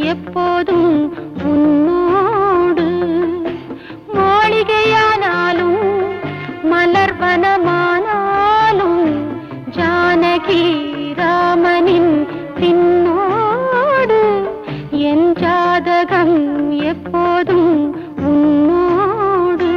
எப்போதும் உன்னோடு மாளிகையானாலும் மலர்வனமானாலும் ஜானகி ராமனின் பின்னோடு என் ஜாதகம் எப்போதும் உன்னோடு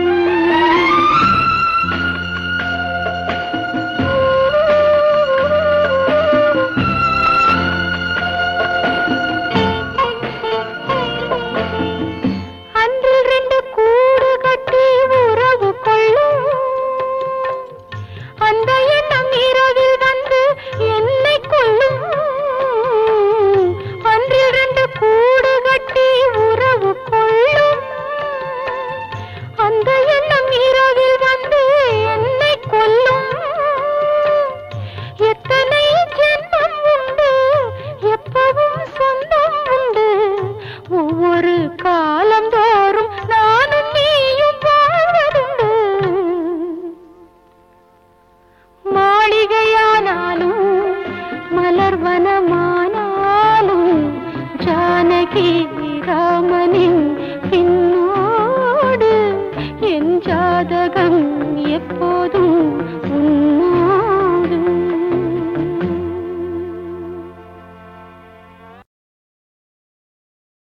அன்றில் ரெண்டு கூடு கட்டி உறவு கொள்ளும் அந்த எண்ணம் இரவில் வந்து என்னை கொல்லும் அன்றில் ரெண்டு கூடு கட்டி உறவு கொள்ளும் அந்த எண்ணம் இரவில் வந்து என்னை கொல்லும் எத்தனை ஜென்மம் உண்டு எப்பவும் சொந்தம் உண்டு ஒவ்வொரு காலந்தோறும் நானும் நீயும் வாழ்வதுண்டு மாளிகையானாலும் மலர்வனமானாலும் ஜானகி ராமனின் பின்னோடு என் ஜாதகம் எப்போதும் உன்